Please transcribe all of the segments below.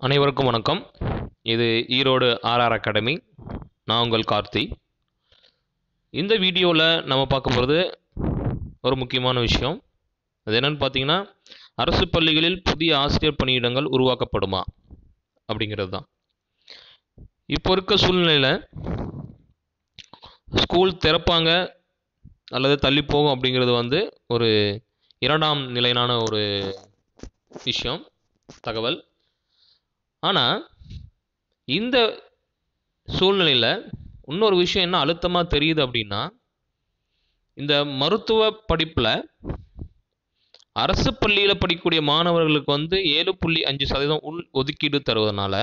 அனைவருக்கும் வணக்கம் இது ஈரோடு ஆர்ஆர் அகாடமி நான் உங்கள் கார்த்தி இந்த வீடியோவில் நம்ம பார்க்க போகிறது ஒரு முக்கியமான விஷயம் அது என்னன்னு பார்த்தீங்கன்னா அரசு பள்ளிகளில் புதிய ஆசிரியர் பணியிடங்கள் உருவாக்கப்படுமா அப்படிங்கிறது தான் இப்போ இருக்க சூழ்நிலையில் ஸ்கூல் திறப்பாங்க அல்லது தள்ளி போகும் அப்படிங்கிறது வந்து ஒரு இரண்டாம் நிலையிலான ஒரு விஷயம் தகவல் ஆனால் இந்த சூழ்நிலையில் இன்னொரு விஷயம் என்ன அழுத்தமாக தெரியுது அப்படின்னா இந்த மருத்துவ படிப்பில் அரசு பள்ளியில் படிக்கக்கூடிய மாணவர்களுக்கு வந்து ஏழு புள்ளி அஞ்சு சதவீதம் உள் ஒதுக்கீடு தருவதனால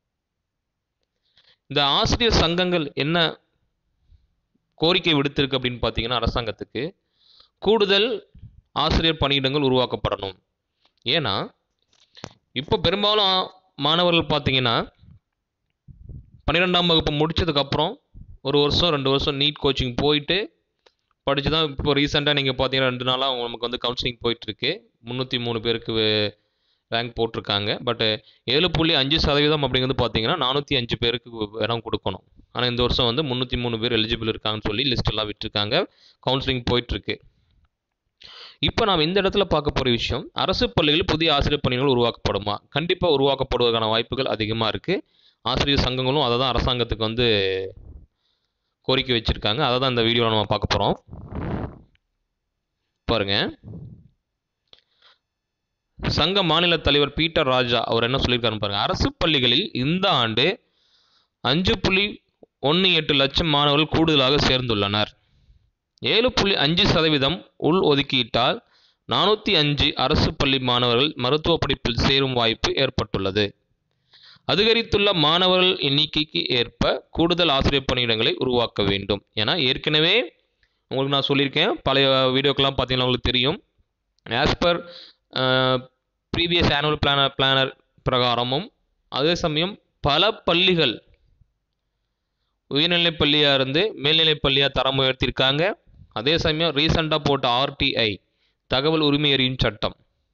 இந்த ஆசிரியர் சங்கங்கள் என்ன கோரிக்கை விடுத்திருக்கு அப்படின்னு பார்த்தீங்கன்னா அரசாங்கத்துக்கு கூடுதல் ஆசிரியர் பணியிடங்கள் உருவாக்கப்படணும் ஏன்னா இப்போ பெரும்பாலும் மாணவர்கள் பார்த்தீங்கன்னா பன்னிரெண்டாம் வகுப்பு முடிச்சதுக்கப்புறம் ஒரு வருஷம் ரெண்டு வருஷம் நீட் கோச்சிங் போயிட்டு படித்து தான் இப்போ ரீசெண்டாக நீங்கள் பார்த்தீங்கன்னா ரெண்டு நாளாக நமக்கு வந்து கவுன்சிலிங் போயிட்டுருக்கு முந்நூற்றி மூணு பேருக்கு ரேங்க் போட்டிருக்காங்க பட்டு ஏழு புள்ளி அஞ்சு சதவீதம் அப்படிங்கிறது பார்த்தீங்கன்னா நானூற்றி அஞ்சு பேருக்கு இடம் கொடுக்கணும் ஆனால் இந்த வருஷம் வந்து முந்நூற்றி மூணு பேர் எலிஜிபிள் இருக்காங்கன்னு சொல்லி லிஸ்ட் எல்லாம் விட்டுருக்காங்க கவுன்சிலிங் போயிட்டுருக்கு இப்போ நாம் இந்த இடத்துல பார்க்க போகிற விஷயம் அரசு பள்ளிகளில் புதிய ஆசிரியர் பணிகள் உருவாக்கப்படுமா கண்டிப்பாக உருவாக்கப்படுவதற்கான வாய்ப்புகள் அதிகமாக இருக்குது ஆசிரியர் சங்கங்களும் அதை தான் அரசாங்கத்துக்கு வந்து கோரிக்கை வச்சுருக்காங்க அதை தான் இந்த வீடியோவில் நம்ம பார்க்க போகிறோம் பாருங்க சங்க மாநில தலைவர் பீட்டர் ராஜா அவர் என்ன சொல்லியிருக்காருன்னு பாருங்க அரசு பள்ளிகளில் இந்த ஆண்டு அஞ்சு புள்ளி ஒன்று எட்டு லட்சம் மாணவர்கள் கூடுதலாக சேர்ந்துள்ளனர் ஏழு புள்ளி அஞ்சு சதவீதம் உள் ஒதுக்கீட்டால் நானூற்றி அஞ்சு அரசு பள்ளி மாணவர்கள் மருத்துவ படிப்பில் சேரும் வாய்ப்பு ஏற்பட்டுள்ளது அதிகரித்துள்ள மாணவர்கள் எண்ணிக்கைக்கு ஏற்ப கூடுதல் ஆசிரியர் பணியிடங்களை உருவாக்க வேண்டும் ஏன்னா ஏற்கனவே உங்களுக்கு நான் சொல்லியிருக்கேன் பழைய வீடியோக்கெல்லாம் பார்த்தீங்கன்னா உங்களுக்கு தெரியும் as per previous annual planner planner பிரகாரமும் அதே சமயம் பல பள்ளிகள் உயர்நிலைப் பள்ளியாக இருந்து மேல்நிலைப் பள்ளியாக தரம் உயர்த்தியிருக்காங்க அதே சமயம் ரீசெண்டாக போட்ட ஆர்டிஐ தகவல் உரிமை அறியும் சட்டம்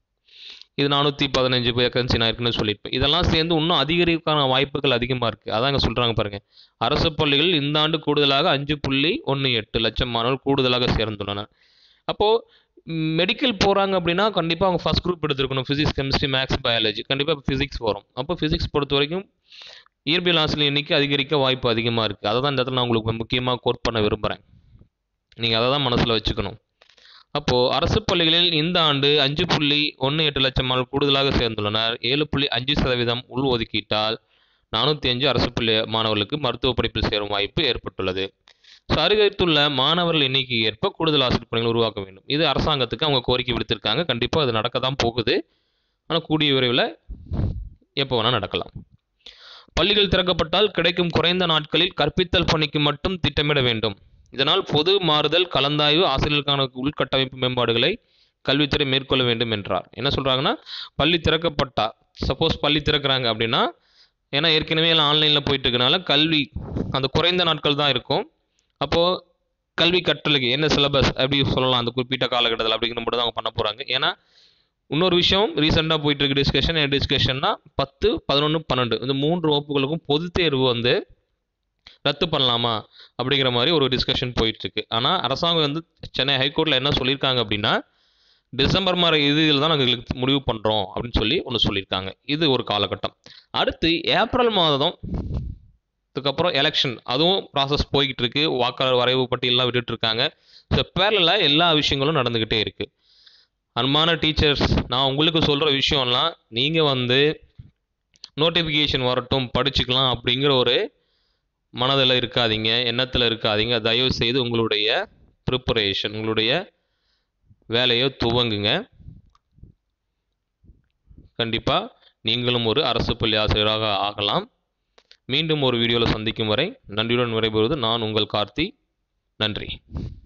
இது நானூற்றி பதினஞ்சு வேகன்சி நான் இருக்குன்னு சொல்லியிருப்பேன் இதெல்லாம் சேர்ந்து இன்னும் அதிகரிக்கான வாய்ப்புகள் அதிகமாக இருக்குது அதான் இங்கே சொல்கிறாங்க பாருங்கள் அரசு பள்ளிகள் இந்த ஆண்டு கூடுதலாக அஞ்சு புள்ளி ஒன்று எட்டு லட்சம் மாணவர்கள் கூடுதலாக சேர்ந்துள்ளனர் அப்போது மெடிக்கல் போகிறாங்க அப்படின்னா கண்டிப்பாக அவங்க ஃபஸ்ட் குரூப் எடுத்துருக்கணும் ஃபிசிக்ஸ் கெமிஸ்ட்ரி மேக்ஸ் பயாலஜி கண்டிப்பாக ஃபிசிக்ஸ் வரும் அப்போ ஃபிசிக்ஸ் பொறுத்த வரைக்கும் இயற்பியல் ஆசிரியர் எண்ணிக்கை அதிகரிக்க வாய்ப்பு அதிகமாக இருக்குது அதை தான் இந்த இடத்துல நான் உங்களுக்கு முக்கியமாக கோட் பண்ண விரும்புகிறேன் நீங்கள் அதை தான் மனசில் வச்சுக்கணும் அப்போது அரசு பள்ளிகளில் இந்த ஆண்டு அஞ்சு புள்ளி ஒன்று எட்டு லட்சம் மாணவர்கள் கூடுதலாக சேர்ந்துள்ளனர் ஏழு புள்ளி அஞ்சு சதவீதம் உள் ஒதுக்கீட்டால் நானூற்றி அஞ்சு அரசு பள்ளி மாணவர்களுக்கு மருத்துவ படிப்பில் சேரும் வாய்ப்பு ஏற்பட்டுள்ளது ஸோ அதிகரித்துள்ள மாணவர்கள் எண்ணிக்கை ஏற்ப கூடுதல் ஆசிரியர் பணிகள் உருவாக்க வேண்டும் இது அரசாங்கத்துக்கு அவங்க கோரிக்கை விடுத்திருக்காங்க கண்டிப்பாக அது நடக்க தான் போகுது ஆனால் கூடிய விரைவில் எப்போ வேணால் நடக்கலாம் பள்ளிகள் திறக்கப்பட்டால் கிடைக்கும் குறைந்த நாட்களில் கற்பித்தல் பணிக்கு மட்டும் திட்டமிட வேண்டும் இதனால் பொது மாறுதல் கலந்தாய்வு ஆசிரியர்களுக்கான உள்கட்டமைப்பு மேம்பாடுகளை கல்வித்துறை மேற்கொள்ள வேண்டும் என்றார் என்ன சொல்கிறாங்கன்னா பள்ளி திறக்கப்பட்டா சப்போஸ் பள்ளி திறக்கிறாங்க அப்படின்னா ஏன்னா ஏற்கனவே எல்லாம் ஆன்லைனில் போயிட்டு இருக்கனால கல்வி அந்த குறைந்த நாட்கள் தான் இருக்கும் அப்போது கல்வி கற்றலுக்கு என்ன சிலபஸ் அப்படி சொல்லலாம் அந்த குறிப்பிட்ட காலகட்டத்தில் அப்படிங்கிற மட்டும் தான் அவங்க பண்ண போகிறாங்க ஏன்னா இன்னொரு விஷயம் ரீசெண்டாக போயிட்டு இருக்கு டிஸ்கஷன் என்ன டிஸ்கஷன்னா பத்து பதினொன்று பன்னெண்டு இந்த மூன்று வகுப்புகளுக்கும் பொதுத் தேர்வு வந்து ரத்து பண்ணலாமா அப்படிங்கிற மாதிரி ஒரு டிஸ்கஷன் போயிட்டுருக்கு ஆனால் அரசாங்கம் வந்து சென்னை ஹைகோர்ட்டில் என்ன சொல்லியிருக்காங்க அப்படின்னா டிசம்பர் மாத இறுதியில் தான் நாங்கள் எங்களுக்கு முடிவு பண்ணுறோம் அப்படின்னு சொல்லி ஒன்று சொல்லியிருக்காங்க இது ஒரு காலகட்டம் அடுத்து ஏப்ரல் மாதம் அதுக்கப்புறம் எலெக்ஷன் அதுவும் ப்ராசஸ் போய்கிட்டு இருக்கு வாக்காளர் வரைவு பட்டியலாம் விட்டுட்டு இருக்காங்க ஸோ பேரலில் எல்லா விஷயங்களும் நடந்துக்கிட்டே இருக்குது அன்பான டீச்சர்ஸ் நான் உங்களுக்கு சொல்கிற விஷயம்லாம் நீங்கள் வந்து நோட்டிஃபிகேஷன் வரட்டும் படிச்சுக்கலாம் அப்படிங்கிற ஒரு மனதில் இருக்காதீங்க எண்ணத்தில் இருக்காதீங்க தயவு செய்து உங்களுடைய ப்ரிப்பரேஷன் உங்களுடைய வேலையை துவங்குங்க கண்டிப்பாக நீங்களும் ஒரு அரசு பள்ளி ஆசிரியராக ஆகலாம் மீண்டும் ஒரு வீடியோவில் சந்திக்கும் வரை நன்றியுடன் விடைபெறுவது நான் உங்கள் கார்த்தி நன்றி